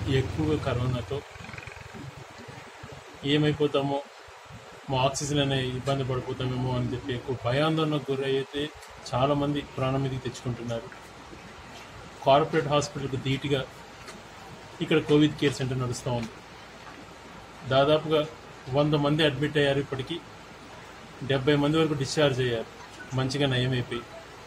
ఎక్కువగా కరోనాతో ఏమైపోతామో మా ఆక్సిజన్ అనే ఇబ్బంది పడిపోతామేమో అని చెప్పి ఎక్కువ భయాందోళనకు గురైతే చాలామంది ప్రాణం మీదకి తెచ్చుకుంటున్నారు కార్పొరేట్ హాస్పిటల్కి ధీటుగా ఇక్కడ కోవిడ్ కేర్ సెంటర్ నడుస్తూ ఉంది దాదాపుగా వంద మంది అడ్మిట్ అయ్యారు ఇప్పటికీ డెబ్బై మంది వరకు డిశ్చార్జ్ అయ్యారు మంచిగా నయమైపోయి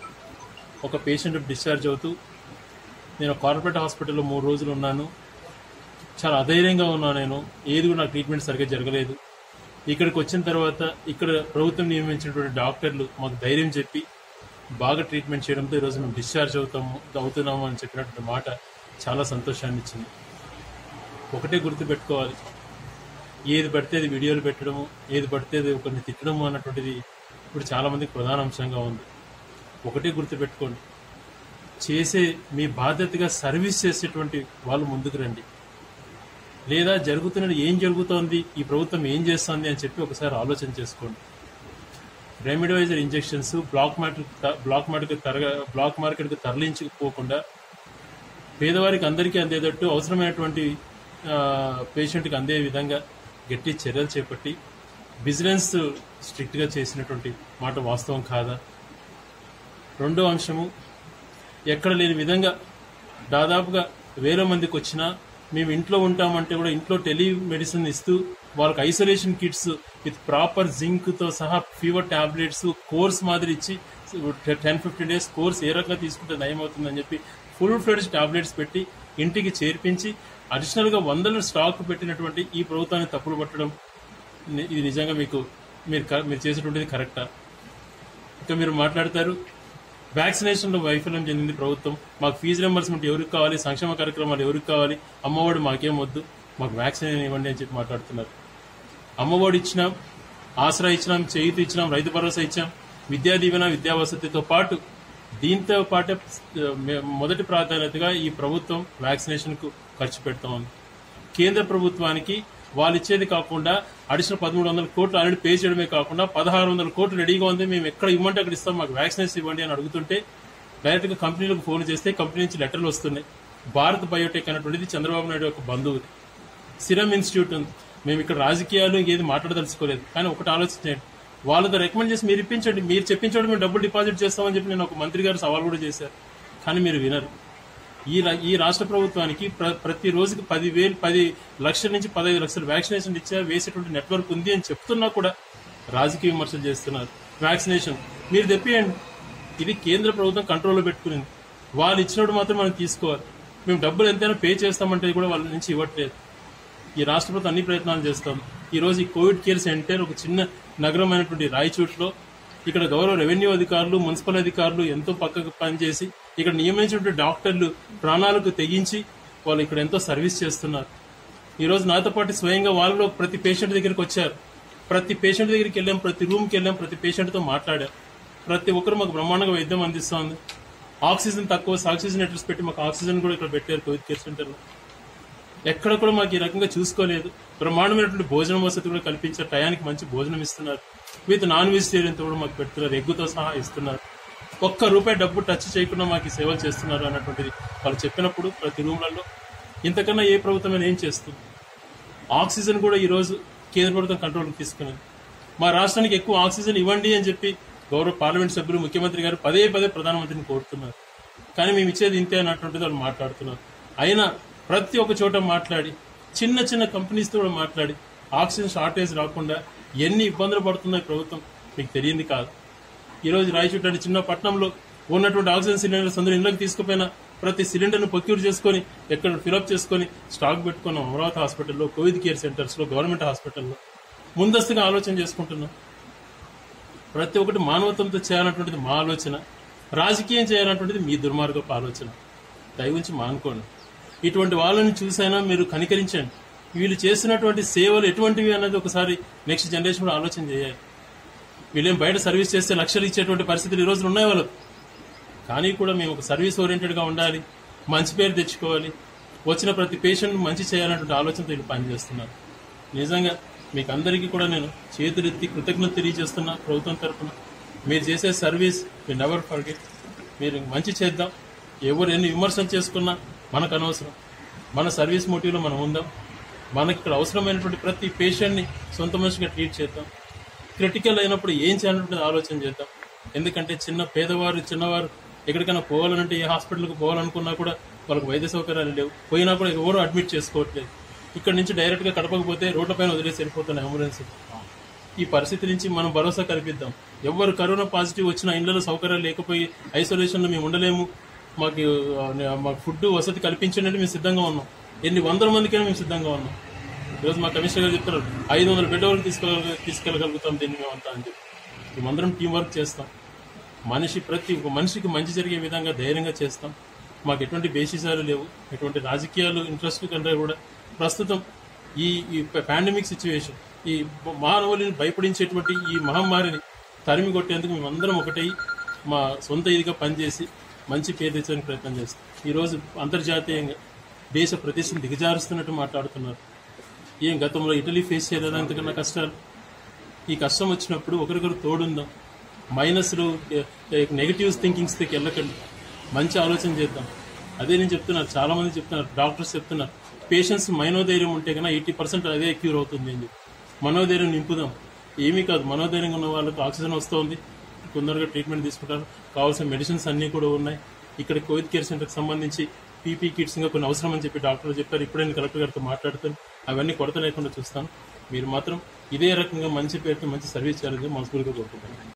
ఒక పేషెంట్ డిశ్చార్జ్ అవుతూ నేను కార్పొరేట్ హాస్పిటల్లో మూడు రోజులు ఉన్నాను చాలా అధైర్యంగా ఉన్నాను నేను ఏది కూడా నాకు ట్రీట్మెంట్ సరిగ్గా జరగలేదు ఇక్కడికి వచ్చిన తర్వాత ఇక్కడ ప్రభుత్వం నియమించినటువంటి డాక్టర్లు మాకు ధైర్యం చెప్పి బాగా ట్రీట్మెంట్ చేయడంతో ఈరోజు మేము డిశ్చార్జ్ అవుతాము అవుతున్నాము అని చెప్పినటువంటి మాట చాలా సంతోషాన్ని ఇచ్చింది ఒకటే గుర్తుపెట్టుకోవాలి ఏది పడితే అది వీడియోలు పెట్టడము ఏది పడితే అది ఒకరిని తిట్టడము అన్నటువంటిది ఇప్పుడు చాలా మందికి ప్రధాన అంశంగా ఉంది ఒకటే గుర్తుపెట్టుకోండి చేసే మీ బాధ్యతగా సర్వీస్ చేసేటువంటి వాళ్ళు ముందుకు రండి లేదా జరుగుతున్నది ఏం జరుగుతోంది ఈ ప్రభుత్వం ఏం చేస్తోంది అని చెప్పి ఒకసారి ఆలోచన చేసుకోండి remdesivir injections black market black market తరగ బ్లాక్ మార్కెట్కి తరలించకపోకుండా పేదవారికి అందరికీ అందేటట్టు అవసరమైనటువంటి ఆ, పేషెంట్కి అందే విధంగా గట్టి చర్యలు చేపట్టి విజిలెన్స్ స్ట్రిక్ట్గా చేసినటువంటి మాట వాస్తవం కాదా రెండో అంశము ఎక్కడ లేని విధంగా దాదాపుగా వేల మందికి వచ్చినా మేము ఇంట్లో ఉంటామంటే కూడా ఇంట్లో టెలిమెడిసిన్ ఇస్తూ వాళ్ళకి ఐసోలేషన్ కిట్స్ విత్ ప్రాపర్ జింక్తో సహా ఫీవర్ టాబ్లెట్స్ కోర్స్ మాదిరి ఇచ్చి టెన్ ఫిఫ్టీన్ డేస్ కోర్స్ ఏ రకంగా తీసుకుంటే నయం అవుతుందని చెప్పి ఫుల్ ఫ్లెడ్జ్ టాబ్లెట్స్ పెట్టి ఇంటికి చేర్పించి అడిషనల్గా వందల స్టాక్ పెట్టినటువంటి ఈ ప్రభుత్వాన్ని తప్పులు పట్టడం ని- ఇది నిజంగా మీకు మీరు క- మీరు చేసేటువంటిది కరెక్టా ఇంకా మీరు మాట్లాడతారు వ్యాక్సినేషన్లో వైఫల్యం చెందింది ప్రభుత్వం మాకు ఫీజు రింబర్స్మెంట్ ఎవరికి కావాలి సంక్షేమ కార్యక్రమాలు ఎవరికి కావాలి అమ్మఒడి మాకేం వద్దు మాకు వ్యాక్సిన్ ఇవ్వండి అని చెప్పి మాట్లాడుతున్నారు అమ్మఒడి ఇచ్చినాం ఆసరా ఇచ్చినాం చేయూత ఇచ్చినాం రైతు భరోసా ఇచ్చాం విద్యా దీవెన విద్యా వసతితో పాటు దీంతో పాటే ఆ, మే- మొదటి ప్రాధాన్యతగా ఈ ప్రభుత్వం వ్యాక్సినేషన్కు ఖర్చు పెడతా ఉంది కేంద్ర ప్రభుత్వానికి వాళ్ళు ఇచ్చేది కాకుండా అడిషనల్ పదమూడు వందల కోట్లు ఆల్రెడీ పే చేయడమే కాకుండా పదహారు వందల కోట్లు రెడీగా ఉంది మేము ఎక్కడ ఇవ్వమంటే అక్కడ ఇస్తాం మాకు వ్యాక్సినేషన్ ఇవ్వండి అని అడుగుతుంటే డైరెక్ట్ గా కంపెనీలకు ఫోన్ చేస్తే కంపెనీ నుంచి లెటర్లు వస్తున్నాయి భారత్ బయోటెక్ అనేటువంటిది చంద్రబాబు నాయుడు యొక్క బంధువుది సిరమ్ ఇన్స్టిట్యూట్ ఉంది మేము ఇక్కడ రాజకీయాలు ఏది మాట్లాడదలుచుకోలేదు కానీ ఒకటి ఆలోచించండి వాళ్ళతో రికమెండ్ చేసి మీరు ఇప్పించండి మీరు చెప్పించండి మేము డబ్బులు డిపాజిట్ చేస్తామని చెప్పి నేను ఒక మంత్రి గారు సవాల్ కూడా చేశారు కానీ మీరు వినరు ఈ రా- ఈ రాష్ట్ర ప్రభుత్వానికి ప్ర- ప్రతి రోజుకి పది వేలు పది లక్షల నుంచి పదహైదు లక్షల వ్యాక్సినేషన్ ఇచ్చా వేసేటువంటి నెట్వర్క్ ఉంది అని చెప్తున్నా కూడా రాజకీయ విమర్శలు చేస్తున్నారు వ్యాక్సినేషన్ మీరు తెప్పియండి ఇది కేంద్ర ప్రభుత్వం కంట్రోల్లో పెట్టుకునింది వాళ్ళు ఇచ్చినప్పుడు మాత్రం మనం తీసుకోవాలి మేము డబ్బులు ఎంతైనా పే చేస్తామంటే కూడా వాళ్ళ నుంచి ఇవ్వట్లేదు ఈ రాష్ట్ర ప్రభుత్వం అన్ని ప్రయత్నాలు చేస్తాం ఈ రోజు ఈ కోవిడ్ కేర్ సెంటర్ ఒక చిన్న నగరం అయినటువంటి రాయచోట్లో ఇక్కడ గౌరవ రెవెన్యూ అధికారులు మున్సిపల్ అధికారులు ఎంతో పక్కకు పనిచేసి ఇక్కడ నియమించినటువంటి డాక్టర్లు ప్రాణాలకు తెగించి వాళ్ళు ఇక్కడ ఎంతో సర్వీస్ చేస్తున్నారు ఈ రోజు నాతో పాటు స్వయంగా వాళ్ళు ప్రతి పేషెంట్ దగ్గరికి వచ్చారు ప్రతి పేషెంట్ దగ్గరికి వెళ్ళాం ప్రతి రూమ్కి వెళ్ళాం ప్రతి పేషెంట్తో మాట్లాడాం ప్రతి ఒక్కరు మాకు బ్రహ్మాండంగా వైద్యం అందిస్తోంది ఆక్సిజన్ తక్కువ ఆక్సిజన్ నెట్వర్స్ పెట్టి మాకు ఆక్సిజన్ కూడా ఇక్కడ పెట్టారు కోవిడ్ కేర్ సెంటర్లో ఎక్కడ కూడా మాకు ఈ రకంగా చూసుకోలేదు బ్రహ్మాండమైనటువంటి భోజనం వసతి కూడా కల్పించారు టయానికి మంచి భోజనం ఇస్తున్నారు విత్ నాన్ వెజిటేరియన్తో కూడా మాకు పెడుతున్నారు ఎగ్గుతో సహా ఇస్తున్నారు ఒక్క రూపాయి డబ్బు టచ్ చేయకుండా మాకు ఈ సేవలు చేస్తున్నారు అన్నటువంటిది వాళ్ళు చెప్పినప్పుడు ప్రతి రూమ్లలో ఇంతకన్నా ఏ ప్రభుత్వం ఏం చేస్తుంది ఆక్సిజన్ కూడా ఈ రోజు కేంద్ర ప్రభుత్వం కంట్రోల్కి తీసుకున్నది మా రాష్ట్రానికి ఎక్కువ ఆక్సిజన్ ఇవ్వండి అని చెప్పి గౌరవ పార్లమెంట్ సభ్యులు ముఖ్యమంత్రి గారు పదే పదే ప్రధానమంత్రిని కోరుతున్నారు కానీ మేము ఇచ్చేది ఇంతే అన్నటువంటిది వాళ్ళు మాట్లాడుతున్నారు అయినా ప్రతి ఒక్క చోట మాట్లాడి చిన్న చిన్న కంపెనీస్తో కూడా మాట్లాడి ఆక్సిజన్ షార్టేజ్ రాకుండా ఎన్ని ఇబ్బందులు పడుతున్నాయి ప్రభుత్వం మీకు తెలియంది కాదు ఈ రోజు రాయచోటి అనే చిన్న పట్టణంలో ఉన్నటువంటి ఆక్సిజన్ సిలిండర్స్ అందరూ ఇళ్ళకి తీసుకుపోయిన ప్రతి సిలిండర్ను ప్రొక్యూర్ చేసుకొని ఎక్కడ ఫిలప్ చేసుకొని స్టాక్ పెట్టుకున్నాం అమరావతి హాస్పిటల్లో కోవిడ్ కేర్ సెంటర్స్లో గవర్నమెంట్ హాస్పిటల్లో ముందస్తుగా ఆలోచన చేసుకుంటున్నాం ప్రతి ఒక్కటి మానవత్వంతో చేయాలన్నటువంటిది మా ఆలోచన రాజకీయం చేయాలన్నటువంటిది మీ దుర్మార్గపు ఆలోచన దయవుంచి మానుకోండి ఇటువంటి వాళ్ళని చూసైనా మీరు కనికరించండి వీళ్ళు చేస్తున్నటువంటి సేవలు ఎటువంటివి అన్నది ఒకసారి నెక్స్ట్ జనరేషన్ కూడా ఆలోచన చేయాలి వీళ్ళేం బయట సర్వీస్ చేస్తే లక్షలు ఇచ్చేటువంటి పరిస్థితులు ఈ రోజులు ఉన్నాయి వాళ్ళకు కానీ కూడా మేము ఒక సర్వీస్ ఓరియంటెడ్గా ఉండాలి మంచి పేరు తెచ్చుకోవాలి వచ్చిన ప్రతి పేషెంట్ మంచి చేయాలన్నటువంటి ఆలోచనతో వీళ్ళు పనిచేస్తున్నారు నిజంగా మీకు అందరికీ కూడా నేను చేతులెత్తి కృతజ్ఞత తెలియజేస్తున్నా ప్రభుత్వం తరఫున మీరు చేసే సర్వీస్ మీరు నెవర్ ఫర్గెట్ మీరు మంచి చేద్దాం ఎవరు ఎన్ని విమర్శలు చేసుకున్నా మనకు అనవసరం మన సర్వీస్ మోటివ్లో మనం ఉందాం మనకి ఇక్కడ అవసరమైనటువంటి ప్రతి పేషెంట్ని సొంత మనిషిగా ట్రీట్ చేద్దాం క్రిటికల్ అయినప్పుడు ఏం చేయాలన్నది ఆలోచన చేద్దాం ఎందుకంటే చిన్న పేదవారు చిన్నవారు ఎక్కడికైనా పోవాలంటే ఏ హాస్పిటల్కి పోవాలనుకున్నా కూడా వాళ్ళకి వైద్య సౌకర్యాలు లేవు పోయినా కూడా ఎవరు అడ్మిట్ చేసుకోవట్లేదు ఇక్కడ నుంచి డైరెక్ట్గా కడపకపోతే రోడ్లపైన వదిలేసి వెళ్ళిపోతున్న అంబులెన్స్ ఈ పరిస్థితి నుంచి మనం భరోసా కల్పిద్దాం ఎవరు కరోనా పాజిటివ్ వచ్చిన ఇళ్లలో సౌకర్యాలు లేకపోయి ఐసోలేషన్లో మేము ఉండలేము మాకు ఆ, మాకు ఫుడ్ వసతి కల్పించండి అంటే మేము సిద్ధంగా ఉన్నాం ఎన్ని వందల మందికైనా మేము సిద్ధంగా ఉన్నాం ఈరోజు మా కమిషనర్ గారు చెప్తారు ఐదు వందల బెడ్ వరకు తీసుకెళ్ళ తీసుకెళ్ళగలుగుతాం దీన్ని మేమంతా అని చెప్పి మేమందరం టీం వర్క్ చేస్తాం మనిషి ప్రతి ఒక మనిషికి మంచి జరిగే విధంగా ధైర్యంగా చేస్తాం మాకు ఎటువంటి బేసిసాలు లేవు ఎటువంటి రాజకీయాలు ఇంట్రెస్ట్ కంటే కూడా ప్రస్తుతం ఈ ఈ పాండమిక్ సిచ్యువేషన్ ఈ మానవులని భయపడించేటువంటి ఈ మహమ్మారిని తరిమి కొట్టేందుకు మేమందరం ఒకటై మా సొంత ఇదిగా పనిచేసి మంచి పేరు తెచ్చడానికి ప్రయత్నం చేస్తాం ఈరోజు అంతర్జాతీయంగా దేశ ప్రతిష్టను దిగజారుస్తున్నట్టు మాట్లాడుతున్నారు ఏం గతంలో ఇటలీ ఫేస్ చేయలేదా అంతకన్నా కష్టాలు ఈ కష్టం వచ్చినప్పుడు ఒకరికొకరు తోడుందాం మైనస్లు నెగిటివ్ థింకింగ్స్కి వెళ్ళకండి మంచి ఆలోచన చేద్దాం అదే నేను చెప్తున్నాను చాలా మంది చెప్తున్నారు డాక్టర్స్ చెప్తున్నారు పేషెంట్స్ మనోధైర్యం ఉంటే కన్నా ఎయిటీ పర్సెంట్ అదే క్యూర్ అవుతుంది అని చెప్పి మనోధైర్యం నింపుదాం ఏమీ కాదు మనోధైర్యంగా ఉన్న వాళ్ళకి ఆక్సిజన్ వస్తుంది తొందరగా ట్రీట్మెంట్ తీసుకుంటారు కావాల్సిన మెడిసిన్స్ అన్నీ కూడా ఉన్నాయి ఇక్కడ కోవిడ్ కేర్ సెంటర్కి సంబంధించి పీపీ కిట్స్ ఇంకా కొన్ని అవసరం అని చెప్పి డాక్టర్లు చెప్పారు ఇప్పుడే నేను కలెక్టర్ గారితో మాట్లాడుతాను అవన్నీ కొరత లేకుండా చూస్తాను మీరు మాత్రం ఇదే రకంగా మంచి పేరుతో మంచి సర్వీస్ చేయాలని మనస్ఫూర్తిగా కోరుకుంటున్నాను